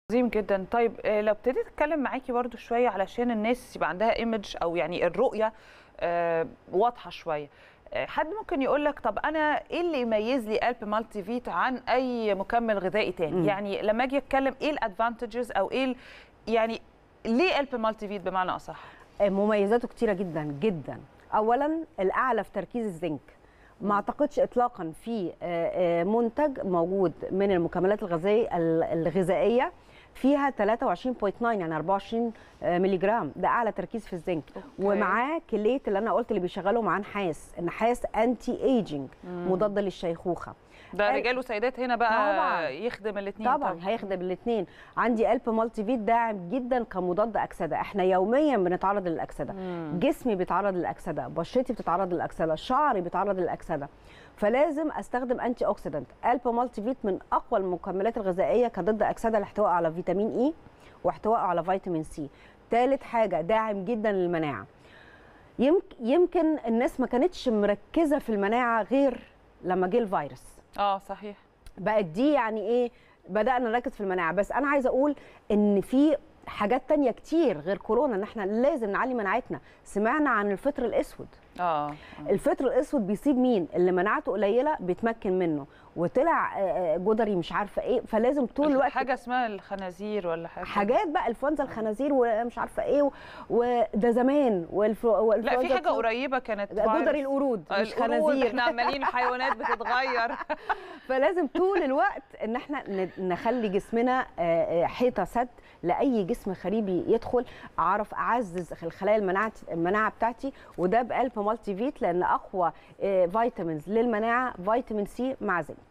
عظيم جدا طيب آه، لو ابتديت اتكلم معاكي برضو شويه علشان الناس يبقى عندها ايمج او يعني الرؤيه آه، واضحه شويه آه، حد ممكن يقول لك طب انا ايه اللي يميز لي قلب مالتي فيت عن اي مكمل غذائي تاني مم. يعني لما اجي اتكلم ايه الادفانتجز او ايه ال- يعني ليه قلب مالتي فيت بمعنى اصح مميزاته كتيره جدا جدا اولا الاعلى في تركيز الزنك ما اعتقدش اطلاقا في آه، آه، منتج موجود من المكملات الغذائيه الغذائيه فيها 23.9 يعني 24 آه، مللي جرام ده اعلى تركيز في الزنك ومعاه كليت اللي انا قلت اللي بيشغله معاه نحاس النحاس انتي ايجينج مضاد للشيخوخه ده قال- رجال وسيدات هنا بقى طبعاً. يخدم الاثنين طبعا هيخدم الاثنين عندي قلب مالتي فيت داعم جدا كمضاد اكسده احنا يوميا بنتعرض للاكسده جسمي بيتعرض للاكسده بشرتي بتتعرض للاكسده شعري بيتعرض للاكسده فلازم استخدم انتي اوكسيدنت قلب مالتي فيت من اقوى المكملات الغذائيه كضد اكسده الاحتواء على فيتامين اي واحتواء على فيتامين سي ثالث حاجه داعم جدا للمناعه يمكن يمكن الناس ما كانتش مركزه في المناعه غير لما جه الفيروس اه صحيح بقت دي يعني ايه بدانا نركز في المناعه بس انا عايزه اقول ان في حاجات تانية كتير غير كورونا ان احنا لازم نعلي مناعتنا سمعنا عن الفطر الاسود اه الفطر الاسود بيصيب مين اللي مناعته قليله بيتمكن منه وطلع آه، آه، جدري مش عارفه ايه فلازم طول الوقت حاجه اسمها الخنازير ولا حاجه حاجات بقى الفونزا الخنازير ومش عارفه ايه و- وده زمان والف... لا والفلونزا في حاجه الطيور. قريبه كانت جدري فيروس. القرود آه، مش القرود، خنازير احنا عمالين حيوانات بتتغير فلازم طول الوقت ان احنا ن- نخلي جسمنا آه، آه، حيطه سد لاي جسم خريبي يدخل اعرف اعزز الخلايا المناعه المناعه بتاعتي وده بقلب مالتي فيت لان اقوى آه، فيتامينز للمناعه فيتامين سي مع زنك